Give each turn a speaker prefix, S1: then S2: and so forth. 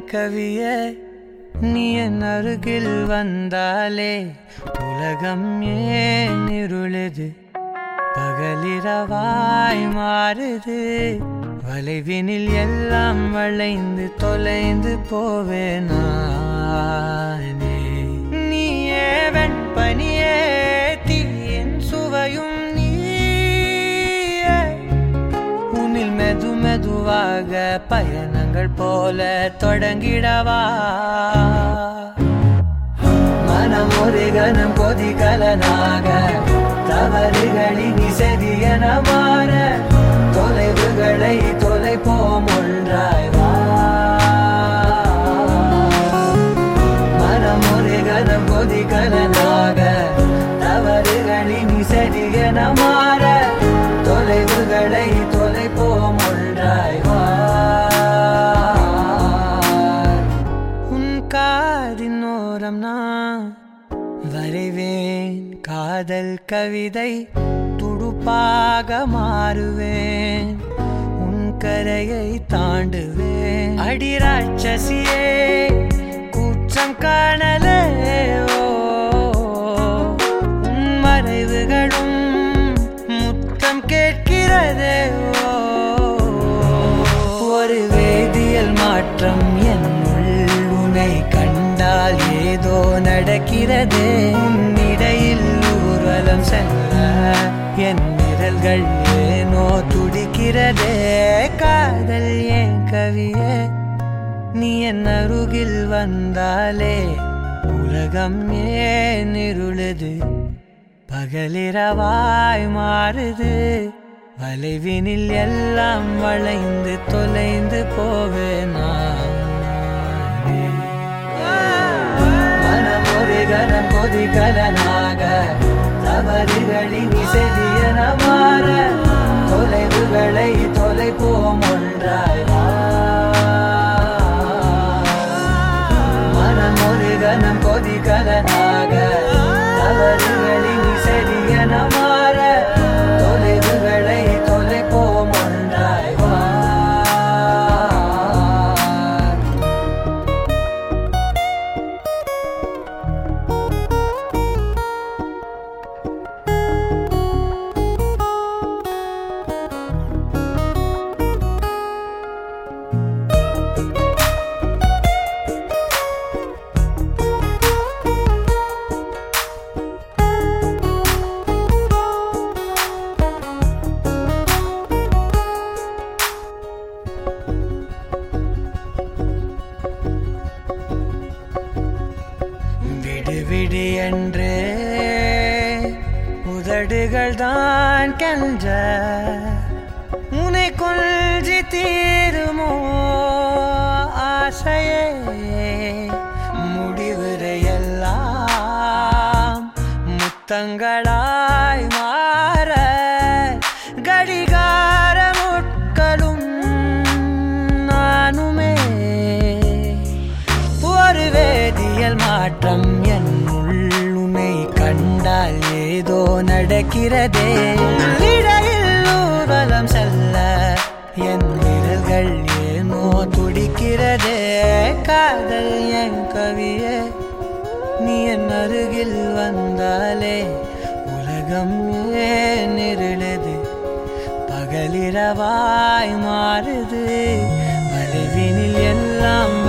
S1: கவியே நீ என் அருகில் வந்தாலே உலகம் ஏன் இருளுது பகலிரவாய் மாறுது வளைவினில் எல்லாம் வளைந்து தொலைந்து போவேனானே நீயே வெண்பனியே தீயின் சுவையும் நீயே உன்னில் மெது மெதுவாக பயணங்கள் போல தொடங்கிடவா மனம் ஒரு கணம் கொதிகலனாக தவறுகளின் இசதியன மாற தொலைவுகளை தொலைப்போம் ஒன்றாய் வா மனம் ஒரு கணம் கொதிகலனாக தவறுகளின் இசதியன மாற தொலைவுகளை தொலைப்போம் ஒன்றாய் வா உன் காதின் ஓரம் நான் வரைவேன் காதல் கவிதை துடுப்பாக மாறுவேன் உன் கரையை தாண்டுவேன் அடி ராட்சசியே கூற்றம் காணலே ஓ உன் மறைவுகளும் முத்தம் கேட்கிறதே ஓ ஒரு வேதியியல் மாற்றம் என்னுள் உன்னை கண்டால் ஏதோ நடக்கிறதே உன்னிடையில் ஊர்வலம் செல்ல என் விரல்கள் ஏனோ துடிக்கிறதே காதல் ஏன் கவியே நீ என் அருகில் வந்தாலே உலகம் ஏன் இருளுது பகலிரவாய் மாறுது வளைவினில் எல்லாம் வளைந்து தொலைந்து போவேனா மனம் ஒரு கணம் கொதிகலனாக தவறுகளின் இசையன மாற தொலைவுகளை தொலைப்போம் ஒன்றாய் வா. மனம் ஒரு கணம் கொதிகலனாக தவறுகளின் இசையன மாற தொலைவுகளை தொலைப்போம் ஒன்றாய் வா விடு விடு என்று உதடுகள் தான் கென்ற உனை கொஞ்சி தீருமோ ஆசையே முடிவுரை எல்லாம் முத்தங்களாய் மாற கடிகார முட்களும் நானுமே ஒரு வேதியியல் மாற்றம் என் உள்ளுமை கண்டால் ஏதோ நடக்கிறதே இடையில் ஊர்வலம் செல்ல என் விரல்கள் ஏனோ துடிக்கிறதே காதல் என் கவியே நீ என் அருகில் வந்தாலே உலகம் ஏன் இருளது பகலிரவாய் மாறுது வளைவினில் எல்லாம்